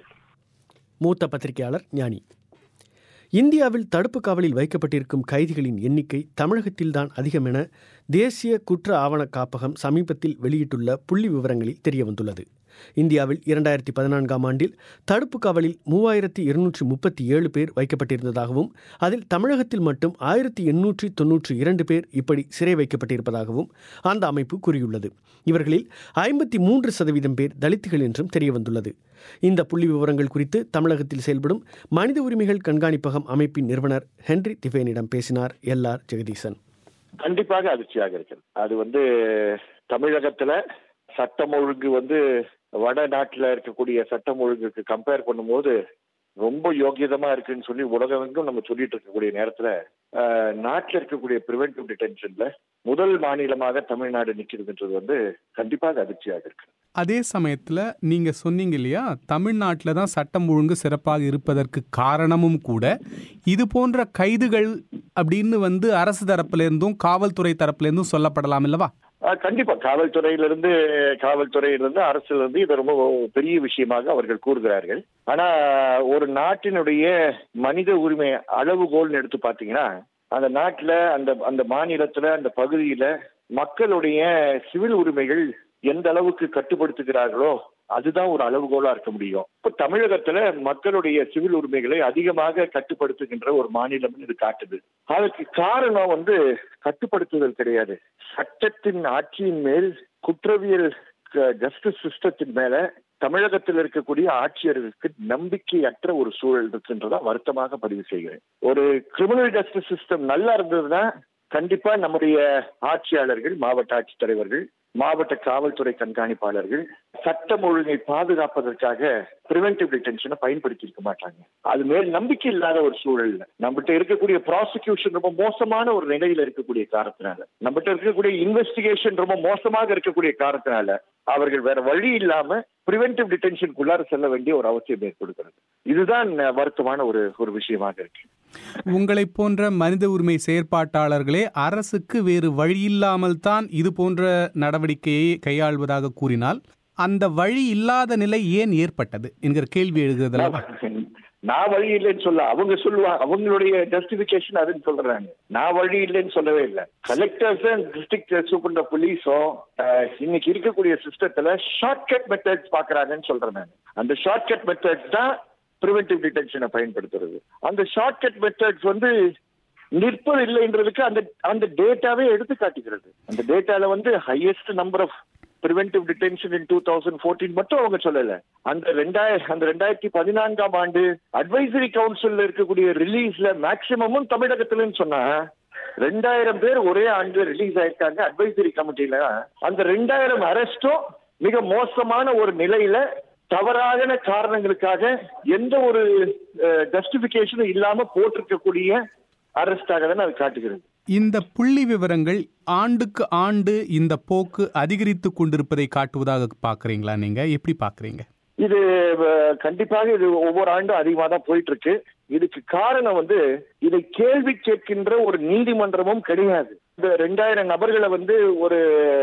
மூத்த பத்திரிகையாளர் ஞானி இந்தியாவில் தடுப்பு காவலில் வைக்கப்பட்டிருக்கும் கைதிகளின் எண்ணிக்கை தமிழகத்தில்தான் அதிகம் என தேசிய குற்ற ஆவண காப்பகம் சமீபத்தில் வெளியிட்டுள்ள புள்ளி விவரங்களில் தெரியவந்துள்ளது இந்தியாவில் இரண்டாயிரத்தி பதினான்காம் ஆண்டில் தடுப்பு காவலில் மூவாயிரத்தி இருநூற்றி முப்பத்தி ஏழு பேர் வைக்கப்பட்டிருந்ததாகவும் அதில் தமிழகத்தில் மட்டும் ஆயிரத்தி எண்ணூற்றி தொன்னூற்றி இரண்டு பேர் இப்படி சிறை வைக்கப்பட்டிருப்பதாகவும் அந்த அமைப்பு கூறியுள்ளது இவர்களில் ஐம்பத்தி மூன்று சதவீதம் பேர் தலித்துகள் என்றும் தெரியவந்துள்ளது இந்த புள்ளி விவரங்கள் குறித்து தமிழகத்தில் செயல்படும் மனித உரிமைகள் கண்காணிப்பகம் அமைப்பின் நிறுவனர் ஹென்றி திவேனிடம் பேசினார் எல் ஆர் ஜெகதீசன் கண்டிப்பாக அதிர்ச்சியாக இருக்கு அது வந்து தமிழகத்துல சட்டம் ஒழுங்கு வந்து வட நாட்டுல இருக்கக்கூடிய சட்டம் ஒழுங்குக்கு கம்பேர் பண்ணும்போது ரொம்ப யோகியதமா இருக்குன்னு சொல்லி உலகமெங்கும் நம்ம சொல்லிட்டு இருக்கக்கூடிய நேரத்துல ஆஹ், நாட்டுல இருக்கக்கூடிய பிரிவென்டிவ் டிடென்ஷன்ல முதல் மாநிலமாக தமிழ்நாடு நிக்கிறதுன்றது வந்து கண்டிப்பாக அதிர்ச்சியாக இருக்கு அதே சமயத்தில் நீங்கள் சொன்னீங்க இல்லையா தமிழ்நாட்டில் தான் சட்டம் ஒழுங்கு சிறப்பாக இருப்பதற்கு காரணமும் கூட இது போன்ற கைதுகள் அப்படின்னு வந்து அரசு தரப்புலேருந்தும் காவல்துறை தரப்புலேருந்தும் சொல்லப்படலாம் இல்லவா ஆஹ் கண்டிப்பா காவல்துறையிலிருந்து காவல்துறையிலிருந்து அரசிலிருந்து இது ரொம்ப பெரிய விஷயமாக அவர்கள் கூறுகிறார்கள் ஆனா ஒரு நாட்டினுடைய மனித உரிமை அளவுகோல்னு எடுத்து பாத்தீங்கன்னா அந்த நாட்டுல அந்த அந்த மாநிலத்துல அந்த பகுதியில மக்களுடைய சிவில் உரிமைகள் எந்த அளவுக்கு கட்டுப்படுத்துகிறார்களோ அதுதான் ஒரு அளவுகோலா இருக்க முடியும் இப்ப தமிழகத்துல மக்களுடைய சிவில் உரிமைகளை அதிகமாக கட்டுப்படுத்துகின்ற ஒரு மாநிலம் இது காட்டுது அதுக்கு காரணம் வந்து கட்டுப்படுத்துதல் கிடையாது சட்டத்தின் ஆட்சியின் மேல் குற்றவியல் ஜஸ்டிஸ் சிஸ்டத்தின் மேல தமிழகத்தில் இருக்கக்கூடிய ஆட்சியர்களுக்கு நம்பிக்கையற்ற ஒரு சூழல் இருக்குன்றதா வருத்தமாக பதிவு செய்கிறேன் ஒரு கிரிமினல் ஜஸ்டிஸ் சிஸ்டம் நல்லா இருந்ததுன்னா கண்டிப்பா நம்முடைய ஆட்சியாளர்கள் மாவட்ட ஆட்சித்தலைவர்கள் மாவட்ட காவல்துறை கண்காணிப்பாளர்கள் சட்டம் ஒழுங்கை பாதுகாப்பதற்காக பிரிவென்டிவ் டிடென்ஷனை பயன்படுத்தி இருக்க மாட்டாங்க அது மேல் நம்பிக்கை இல்லாத ஒரு சூழல்ல நம்மகிட்ட இருக்கக்கூடிய ப்ராசிக்யூஷன் ரொம்ப மோசமான ஒரு நிலையில இருக்கக்கூடிய காரணத்தினால நம்மகிட்ட இருக்கக்கூடிய இன்வெஸ்டிகேஷன் ரொம்ப மோசமாக இருக்கக்கூடிய காரணத்தினால அவர்கள் வேற வழி இல்லாம பிரிவென்டிவ் டிடென்ஷனுக்குள்ளார செல்ல வேண்டிய ஒரு அவசியம் ஏற்படுகிறது இதுதான் வருத்தமான ஒரு ஒரு விஷயமாக இருக்கு உங்களை போன்ற மனித உரிமை செயற்பாட்டாளர்களே அரசுக்கு வேறு வழியில்லாமல் தான் இது போன்ற நடவடிக்கையை கையாள்வதாக கூறினால் அந்த வழி இல்லாத நிலை ஏன் ஏற்பட்டது என்கிற கேள்வி எழுகிறது நான் வழி இல்லைன்னு சொல்ல அவங்க சொல்லுவாங்க அவங்களுடைய ஜஸ்டிபிகேஷன் அதுன்னு சொல்றாங்க நான் வழி இல்லைன்னு சொல்லவே இல்லை கலெக்டர்ஸ் டிஸ்ட்ரிக்ட் சூப்பர் போலீஸும் இன்னைக்கு இருக்கக்கூடிய சிஸ்டத்துல ஷார்ட்கட் மெத்தட்ஸ் பாக்குறாங்கன்னு சொல்றேன் நான் அந்த ஷார்ட்கட் மெத்தட்ஸ் தான் ப்ரிவென்டிவ் டிடென்ஷனை பயன்படுத்துறது அந்த ஷார்ட்கட் மெத்தட்ஸ் வந்து நிற்பது இல்லைன்றதுக்கு அந்த அந்த டேட்டாவே எடுத்து காட்டுகிறது அந்த டேட்டால வந்து highest number of preventive detention in two thousand fourteen மட்டும் அவங்க சொல்லல அந்த ரெண்டாயிரம் அந்த ரெண்டாயிரத்தி பதினான்காம் ஆண்டு அட்வைசரி கவுன்சில்ல இருக்கக்கூடிய ரிலீஸ்ல மேக்சிமமும் தமிழகத்துலன்னு சொன்னா ரெண்டாயிரம் பேர் ஒரே ஆண்டு ரிலீஸ் ஆயிருக்காங்க அட்வைசரி கமிட்டியில அந்த ரெண்டாயிரம் அரெஸ்டும் மிக மோசமான ஒரு நிலையில தவறான காரணங்களுக்காக எந்த ஒரு ஜஸ்டிபிகேஷனும் இல்லாம போட்டிருக்கக்கூடிய அரெஸ்டாக தான் அது காட்டுகிறது இந்த புள்ளி விவரங்கள் ஆண்டுக்கு ஆண்டு இந்த போக்கு அதிகரித்து கொண்டிருப்பதை காட்டுவதாக பாக்குறீங்களா நீங்க எப்படி பாக்குறீங்க இது கண்டிப்பாக இது ஒவ்வொரு ஆண்டும் அதிகமாக தான் போயிட்டு இருக்கு இதுக்கு காரணம் வந்து இதை கேள்வி கேட்கின்ற ஒரு நீதிமன்றமும் கிடையாது இந்த ரெண்டாயிரம் நபர்களை வந்து ஒரு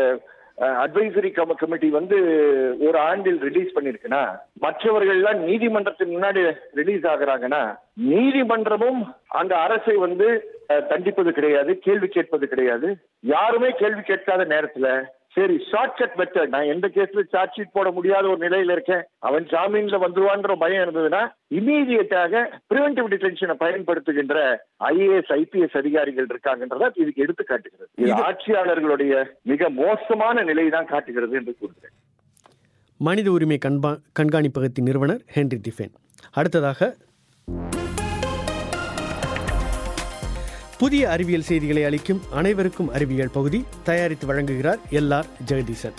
அட்வைசரி கமிட்டி வந்து ஒரு ஆண்டில் ரிலீஸ் பண்ணிருக்குன்னா மற்றவர்கள் எல்லாம் நீதிமன்றத்தின் முன்னாடி ரிலீஸ் ஆகுறாங்கன்னா நீதிமன்றமும் அந்த அரசை வந்து தண்டிப்பது கிடையாது கேள்வி கேட்பது கிடையாது யாருமே கேள்வி கேட்காத நேரத்துல சரி ஷார்ட்கட் மெத்தட் நான் எந்த கேஸ்ல சார்ஜ் ஷீட் போட முடியாத ஒரு நிலையில இருக்கேன் அவன் ஜாமீன்ல வந்துருவான்ற பயம் இருந்ததுன்னா இமீடியட்டாக பிரிவென்டிவ் டிடென்ஷனை பயன்படுத்துகின்ற ஐஏஎஸ் ஐபிஎஸ் அதிகாரிகள் இருக்காங்கன்றதா இதுக்கு எடுத்து காட்டுகிறது இது ஆட்சியாளர்களுடைய மிக மோசமான நிலை தான் காட்டுகிறது என்று கூறுகிறேன் மனித உரிமை கண்பா கண்காணிப்பகத்தின் நிறுவனர் ஹென்ரி டிஃபேன் அடுத்ததாக புதிய அறிவியல் செய்திகளை அளிக்கும் அனைவருக்கும் அறிவியல் பகுதி தயாரித்து வழங்குகிறார் எல் ஆர் ஜெகதீசன்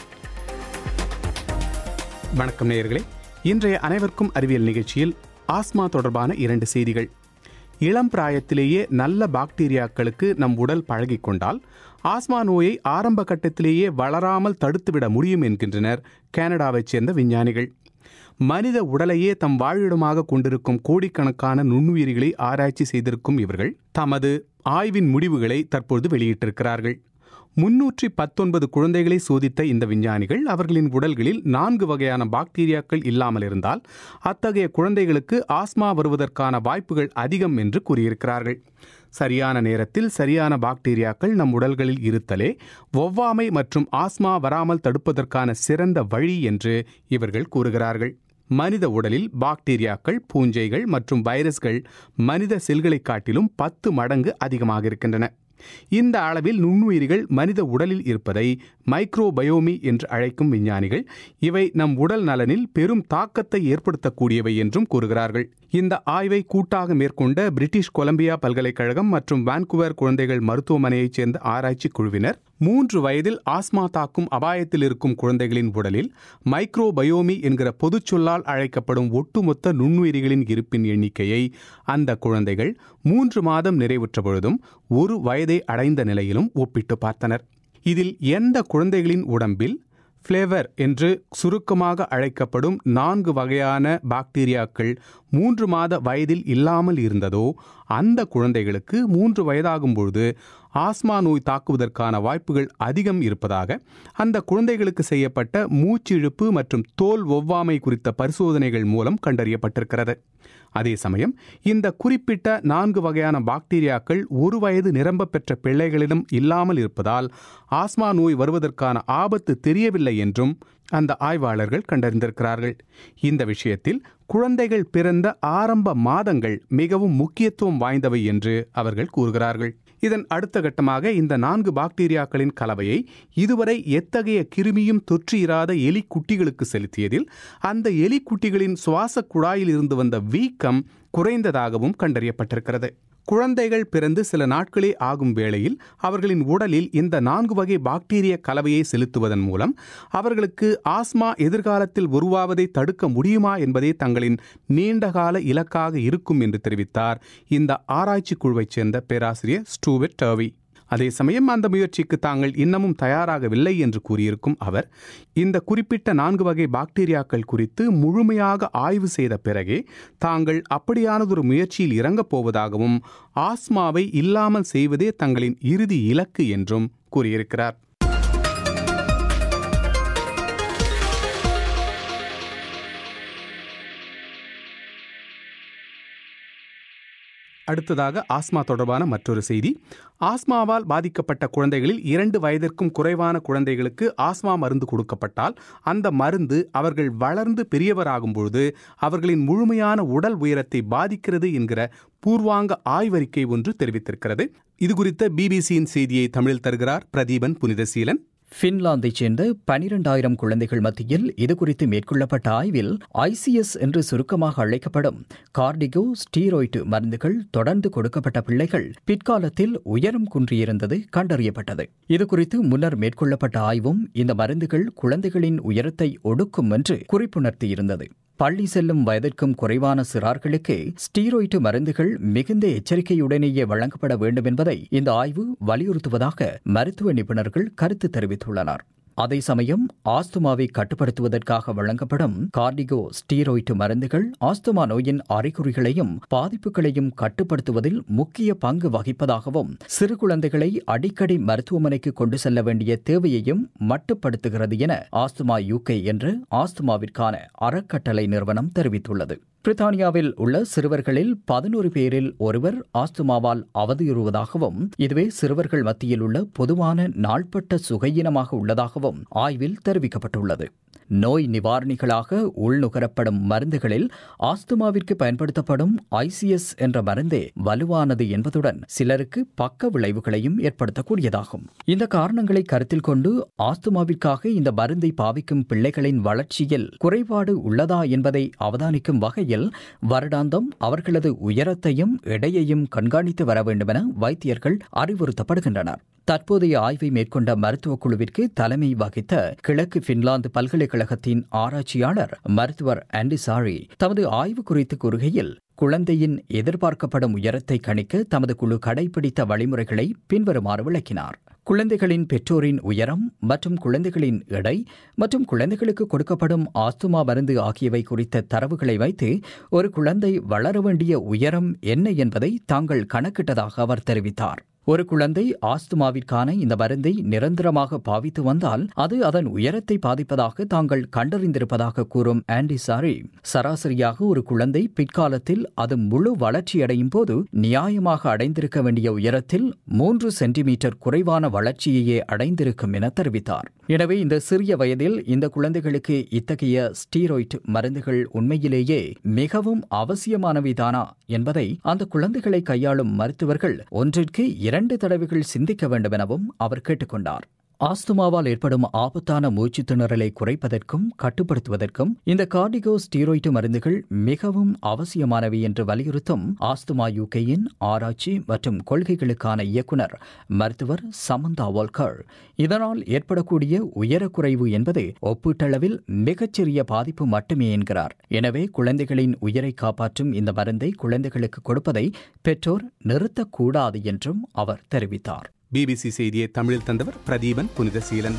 வணக்கம் நேயர்களே இன்றைய அனைவருக்கும் அறிவியல் நிகழ்ச்சியில் ஆஸ்மா தொடர்பான இரண்டு செய்திகள் இளம் பிராயத்திலேயே நல்ல பாக்டீரியாக்களுக்கு நம் உடல் பழகிக் கொண்டால் ஆஸ்மா நோயை ஆரம்ப கட்டத்திலேயே வளராமல் தடுத்துவிட முடியும் என்கின்றனர் கனடாவைச் சேர்ந்த விஞ்ஞானிகள் மனித உடலையே தம் வாழிடமாக கொண்டிருக்கும் கோடிக்கணக்கான நுண்ணுயிரிகளை ஆராய்ச்சி செய்திருக்கும் இவர்கள் தமது ஆய்வின் முடிவுகளை தற்பொழுது வெளியிட்டிருக்கிறார்கள் முன்னூற்றி பத்தொன்பது குழந்தைகளை சோதித்த இந்த விஞ்ஞானிகள் அவர்களின் உடல்களில் நான்கு வகையான பாக்டீரியாக்கள் இல்லாமல் இருந்தால் அத்தகைய குழந்தைகளுக்கு ஆஸ்மா வருவதற்கான வாய்ப்புகள் அதிகம் என்று கூறியிருக்கிறார்கள் சரியான நேரத்தில் சரியான பாக்டீரியாக்கள் நம் உடல்களில் இருத்தலே ஒவ்வாமை மற்றும் ஆஸ்மா வராமல் தடுப்பதற்கான சிறந்த வழி என்று இவர்கள் கூறுகிறார்கள் மனித உடலில் பாக்டீரியாக்கள் பூஞ்சைகள் மற்றும் வைரஸ்கள் மனித செல்களை காட்டிலும் பத்து மடங்கு அதிகமாக இருக்கின்றன இந்த அளவில் நுண்ணுயிரிகள் மனித உடலில் இருப்பதை மைக்ரோபயோமி என்று அழைக்கும் விஞ்ஞானிகள் இவை நம் உடல் நலனில் பெரும் தாக்கத்தை ஏற்படுத்தக்கூடியவை என்றும் கூறுகிறார்கள் இந்த ஆய்வை கூட்டாக மேற்கொண்ட பிரிட்டிஷ் கொலம்பியா பல்கலைக்கழகம் மற்றும் வான்குவர் குழந்தைகள் மருத்துவமனையைச் சேர்ந்த ஆராய்ச்சி குழுவினர் மூன்று வயதில் ஆஸ்மா தாக்கும் அபாயத்தில் இருக்கும் குழந்தைகளின் உடலில் மைக்ரோபயோமி என்கிற பொதுச் சொல்லால் அழைக்கப்படும் ஒட்டுமொத்த நுண்ணுயிரிகளின் இருப்பின் எண்ணிக்கையை அந்த குழந்தைகள் மூன்று மாதம் நிறைவுற்ற பொழுதும் ஒரு வயதை அடைந்த நிலையிலும் ஒப்பிட்டு பார்த்தனர் இதில் எந்த குழந்தைகளின் உடம்பில் ஃப்ளேவர் என்று சுருக்கமாக அழைக்கப்படும் நான்கு வகையான பாக்டீரியாக்கள் மூன்று மாத வயதில் இல்லாமல் இருந்ததோ அந்த குழந்தைகளுக்கு மூன்று வயதாகும் பொழுது ஆஸ்மா நோய் தாக்குவதற்கான வாய்ப்புகள் அதிகம் இருப்பதாக அந்த குழந்தைகளுக்கு செய்யப்பட்ட மூச்சிழுப்பு மற்றும் தோல் ஒவ்வாமை குறித்த பரிசோதனைகள் மூலம் கண்டறியப்பட்டிருக்கிறது அதே சமயம் இந்த குறிப்பிட்ட நான்கு வகையான பாக்டீரியாக்கள் ஒரு வயது நிரம்ப பெற்ற பிள்ளைகளிடம் இல்லாமல் இருப்பதால் ஆஸ்மா நோய் வருவதற்கான ஆபத்து தெரியவில்லை என்றும் அந்த ஆய்வாளர்கள் கண்டறிந்திருக்கிறார்கள் இந்த விஷயத்தில் குழந்தைகள் பிறந்த ஆரம்ப மாதங்கள் மிகவும் முக்கியத்துவம் வாய்ந்தவை என்று அவர்கள் கூறுகிறார்கள் இதன் அடுத்த கட்டமாக இந்த நான்கு பாக்டீரியாக்களின் கலவையை இதுவரை எத்தகைய கிருமியும் தொற்றியிராத எலி குட்டிகளுக்கு செலுத்தியதில் அந்த எலி குட்டிகளின் சுவாச குழாயில் இருந்து வந்த வீக்கம் குறைந்ததாகவும் கண்டறியப்பட்டிருக்கிறது குழந்தைகள் பிறந்து சில நாட்களே ஆகும் வேளையில் அவர்களின் உடலில் இந்த நான்கு வகை பாக்டீரிய கலவையை செலுத்துவதன் மூலம் அவர்களுக்கு ஆஸ்மா எதிர்காலத்தில் உருவாவதை தடுக்க முடியுமா என்பதே தங்களின் நீண்டகால இலக்காக இருக்கும் என்று தெரிவித்தார் இந்த ஆராய்ச்சி குழுவைச் சேர்ந்த பேராசிரியர் ஸ்டூவெட் டர்வி அதே சமயம் அந்த முயற்சிக்கு தாங்கள் இன்னமும் தயாராகவில்லை என்று கூறியிருக்கும் அவர் இந்த குறிப்பிட்ட நான்கு வகை பாக்டீரியாக்கள் குறித்து முழுமையாக ஆய்வு செய்த பிறகே தாங்கள் அப்படியானதொரு முயற்சியில் இறங்கப் போவதாகவும் ஆஸ்மாவை இல்லாமல் செய்வதே தங்களின் இறுதி இலக்கு என்றும் கூறியிருக்கிறார் அடுத்ததாக ஆஸ்மா தொடர்பான மற்றொரு செய்தி ஆஸ்மாவால் பாதிக்கப்பட்ட குழந்தைகளில் இரண்டு வயதிற்கும் குறைவான குழந்தைகளுக்கு ஆஸ்மா மருந்து கொடுக்கப்பட்டால் அந்த மருந்து அவர்கள் வளர்ந்து பெரியவராகும் பொழுது அவர்களின் முழுமையான உடல் உயரத்தை பாதிக்கிறது என்கிற பூர்வாங்க ஆய்வறிக்கை ஒன்று தெரிவித்திருக்கிறது இது குறித்த பிபிசியின் செய்தியை தமிழில் தருகிறார் பிரதீபன் புனிதசீலன் பின்லாந்தைச் சேர்ந்த பனிரெண்டாயிரம் குழந்தைகள் மத்தியில் இதுகுறித்து மேற்கொள்ளப்பட்ட ஆய்வில் ஐசிஎஸ் என்று சுருக்கமாக அழைக்கப்படும் கார்டிகோ ஸ்டீராய்டு மருந்துகள் தொடர்ந்து கொடுக்கப்பட்ட பிள்ளைகள் பிற்காலத்தில் உயரம் குன்றியிருந்தது கண்டறியப்பட்டது இதுகுறித்து முன்னர் மேற்கொள்ளப்பட்ட ஆய்வும் இந்த மருந்துகள் குழந்தைகளின் உயரத்தை ஒடுக்கும் என்று குறிப்புணர்த்தியிருந்தது பள்ளி செல்லும் வயதிற்கும் குறைவான சிறார்களுக்கு ஸ்டீராய்டு மருந்துகள் மிகுந்த எச்சரிக்கையுடனேயே வழங்கப்பட வேண்டும் என்பதை இந்த ஆய்வு வலியுறுத்துவதாக மருத்துவ நிபுணர்கள் கருத்து தெரிவித்துள்ளனர் அதே சமயம் ஆஸ்துமாவை கட்டுப்படுத்துவதற்காக வழங்கப்படும் கார்டிகோ ஸ்டீராய்டு மருந்துகள் ஆஸ்துமா நோயின் அறிகுறிகளையும் பாதிப்புகளையும் கட்டுப்படுத்துவதில் முக்கிய பங்கு வகிப்பதாகவும் சிறு குழந்தைகளை அடிக்கடி மருத்துவமனைக்கு கொண்டு செல்ல வேண்டிய தேவையையும் மட்டுப்படுத்துகிறது என ஆஸ்துமா யூகே என்ற ஆஸ்துமாவிற்கான அறக்கட்டளை நிறுவனம் தெரிவித்துள்ளது பிரித்தானியாவில் உள்ள சிறுவர்களில் பதினோரு பேரில் ஒருவர் ஆஸ்துமாவால் அவதியுறுவதாகவும் இதுவே சிறுவர்கள் மத்தியில் உள்ள பொதுவான நாள்பட்ட சுகையினமாக உள்ளதாகவும் ஆய்வில் தெரிவிக்கப்பட்டுள்ளது நோய் நிவாரணிகளாக உள்நுகரப்படும் மருந்துகளில் ஆஸ்துமாவிற்கு பயன்படுத்தப்படும் ஐசிஎஸ் என்ற மருந்தே வலுவானது என்பதுடன் சிலருக்கு பக்க விளைவுகளையும் ஏற்படுத்தக்கூடியதாகும் இந்த காரணங்களை கருத்தில் கொண்டு ஆஸ்துமாவிற்காக இந்த மருந்தை பாவிக்கும் பிள்ளைகளின் வளர்ச்சியில் குறைபாடு உள்ளதா என்பதை அவதானிக்கும் வகையில் வருடாந்தம் அவர்களது உயரத்தையும் எடையையும் கண்காணித்து வர வேண்டுமென வைத்தியர்கள் அறிவுறுத்தப்படுகின்றனர் தற்போதைய ஆய்வை மேற்கொண்ட மருத்துவக் குழுவிற்கு தலைமை வகித்த கிழக்கு பின்லாந்து பல்கலைக்கழகத்தின் ஆராய்ச்சியாளர் மருத்துவர் ஆண்டிசாரி தமது ஆய்வு குறித்து கூறுகையில் குழந்தையின் எதிர்பார்க்கப்படும் உயரத்தை கணிக்க தமது குழு கடைபிடித்த வழிமுறைகளை பின்வருமாறு விளக்கினார் குழந்தைகளின் பெற்றோரின் உயரம் மற்றும் குழந்தைகளின் எடை மற்றும் குழந்தைகளுக்கு கொடுக்கப்படும் ஆஸ்துமா மருந்து ஆகியவை குறித்த தரவுகளை வைத்து ஒரு குழந்தை வளர வேண்டிய உயரம் என்ன என்பதை தாங்கள் கணக்கிட்டதாக அவர் தெரிவித்தார் ஒரு குழந்தை ஆஸ்துமாவிற்கான இந்த மருந்தை நிரந்தரமாக பாவித்து வந்தால் அது அதன் உயரத்தை பாதிப்பதாக தாங்கள் கண்டறிந்திருப்பதாக கூறும் ஆண்டி சாரி சராசரியாக ஒரு குழந்தை பிற்காலத்தில் அது முழு வளர்ச்சியடையும் போது நியாயமாக அடைந்திருக்க வேண்டிய உயரத்தில் மூன்று சென்டிமீட்டர் குறைவான வளர்ச்சியையே அடைந்திருக்கும் என தெரிவித்தார் எனவே இந்த சிறிய வயதில் இந்த குழந்தைகளுக்கு இத்தகைய ஸ்டீராய்டு மருந்துகள் உண்மையிலேயே மிகவும் அவசியமானவைதானா என்பதை அந்த குழந்தைகளை கையாளும் மருத்துவர்கள் ஒன்றிற்கு இரண்டு தடவைகள் சிந்திக்க வேண்டும் எனவும் அவர் கேட்டுக்கொண்டார் ஆஸ்துமாவால் ஏற்படும் ஆபத்தான மூச்சுத் திணறலை குறைப்பதற்கும் கட்டுப்படுத்துவதற்கும் இந்த கார்டிகோ ஸ்டீராய்டு மருந்துகள் மிகவும் அவசியமானவை என்று வலியுறுத்தும் ஆஸ்துமா யூகேயின் ஆராய்ச்சி மற்றும் கொள்கைகளுக்கான இயக்குனர் மருத்துவர் சமந்தா வால்கர் இதனால் ஏற்படக்கூடிய உயரக்குறைவு என்பது ஒப்பீட்டளவில் மிகச்சிறிய பாதிப்பு மட்டுமே என்கிறார் எனவே குழந்தைகளின் உயிரை காப்பாற்றும் இந்த மருந்தை குழந்தைகளுக்கு கொடுப்பதை பெற்றோர் நிறுத்தக்கூடாது என்றும் அவர் தெரிவித்தார் பிபிசி செய்தியை தமிழில் தந்தவர் பிரதீபன் புனிதசீலன்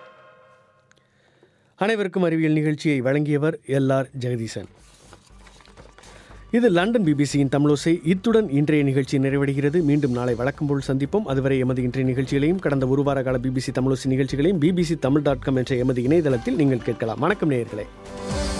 அனைவருக்கும் அறிவியல் நிகழ்ச்சியை வழங்கியவர் எல் ஆர் ஜெகதீசன் இது லண்டன் பிபிசியின் தமிழோசை இத்துடன் இன்றைய நிகழ்ச்சி நிறைவடைகிறது மீண்டும் நாளை வழக்கம் போல் சந்திப்போம் அதுவரை எமது இன்றைய நிகழ்ச்சிகளையும் கடந்த ஒரு வார கால பிபிசி தமிழோசி நிகழ்ச்சிகளையும் பிபிசி தமிழ் டாட் காம் என்ற எமது இணையதளத்தில் நீங்கள் கேட்கலாம் வணக்கம் நேயர்களே